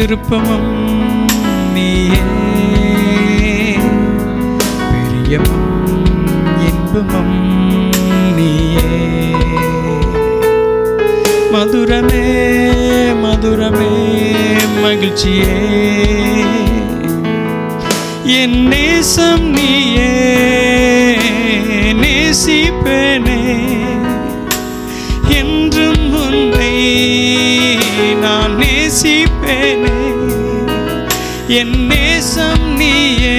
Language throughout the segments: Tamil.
விருப்பமும் நீயே பிரியமும் இன்பமும் நீயே மதுரமே மதுரமே மகிழ்ச்சியே என் நேசம் நீயே நேசிப்பேனே என்றும் உன்னை நான் நேசிப்பேனே என் நேசம் நீயே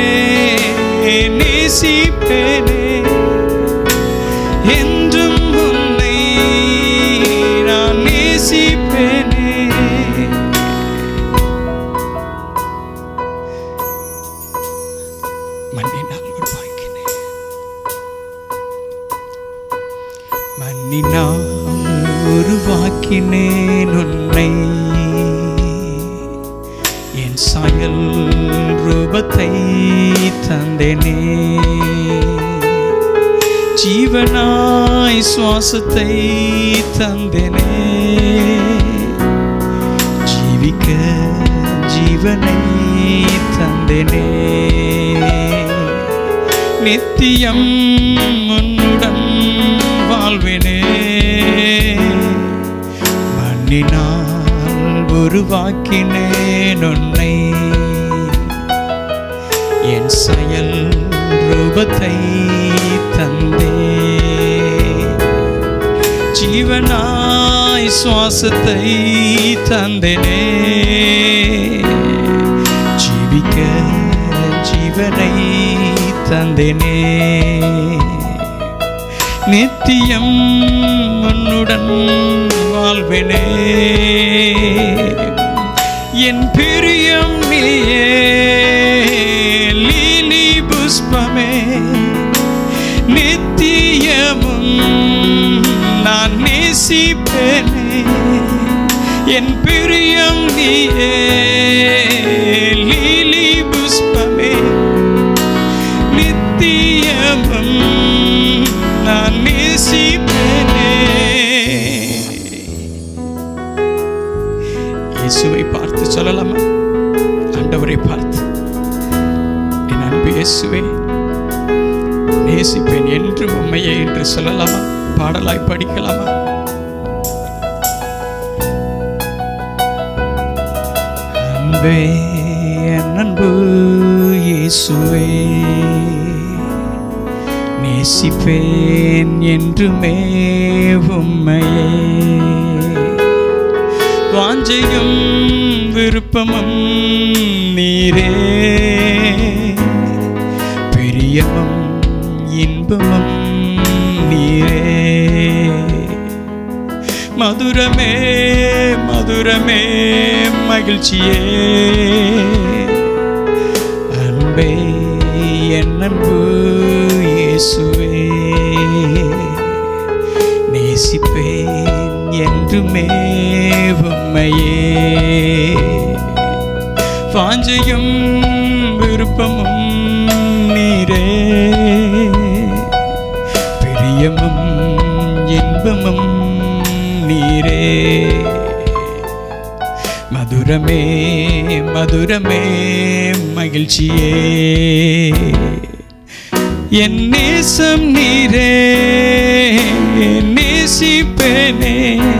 நேசிப்பேனே என்றும் உன்னை நான் நேசிப்பேனே மண்ணினால் உருவாக்கினேன் மண்ணினால் உருவாக்கினேன் உன்னை என் சாயல் ரூபத்தை தந்தேனே ஜீவனாய் சுவாசத்தை தந்தேனே ஜீவிக்க ஜீவனை தந்தேனே நித்தியம் உன்னுடன் வாழ்வினே மண்ணினால் உருவாக்கினேன் உன்னை என் செயல் ரூபத்தை தந்தே ஜீவனாய் சுவாசத்தை தந்தேனே ஜீவிக்க ஜீவனை தந்தேனே நித்தியம் உன்னுடன் வாழ்வினே என் பிரியம் நீயே லீலி புஷ்பமே நித்தியமும் நான் நேசிப்பேனே என் பிரியம் நீயே லீலி புஷ்பமே நித்தியமும் நான் நேசிப்பேனே இயேசுவை பார்த்து சொல்லலாமா ஆண்டவரை பார்த்து என் அன்பு இயேசுவே நேசிப்பேன் என்று உண்மையே என்று சொல்லலாமா பாடலாய் படிக்கலாமா அன்பே என் அன்பு இயேசுவே நேசிப்பேன் என்றுமே உம்மையே வாஞ்சையும் விருப்பமும் நீரே பிரியமும் இன்பமும் நீரே மதுரமே மதுரமே மகிழ்ச்சியே அன்பே என் அன்பு இயேசுவே நேசிப்பேன் என்றுமே உம்மையே வாஞ்சையும் விருப்பமும் நீரே பிரியமும் இன்பமும் நீரே மதுரமே மதுரமே மகிழ்ச்சியே என் நேசம் நீரே நேசிப்பேனே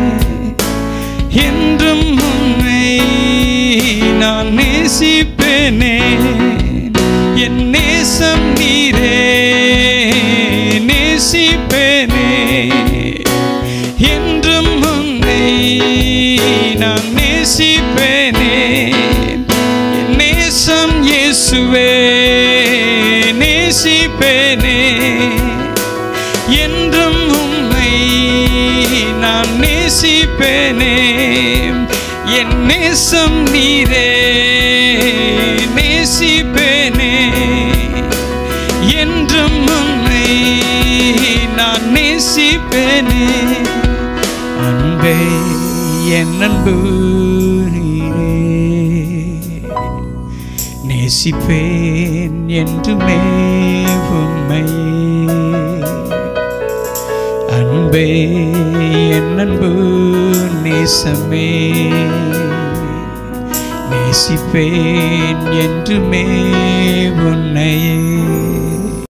என்றும் உன்னை நான் நேசிப்பேனே என் நேசம் நீரே நேசிப்பேனே என்றும் உன்னை நான் நேசிப்பேனே என் நேசம் இயேசுவே நேசிப்பேனே என்றும் உம்மை நான் நேசிப்பேனே என் நேசம் நீரே நேசிப்பேனே என்றும் உம்மை நான் நேசிப்பேனே அன்பே என் அன்பு நீரே நேசிப்பேன் என்றுமே உம்மையே அன்பே என் அன்பு நேசமே நேசிப்பேன் என்றுமே உன்னையே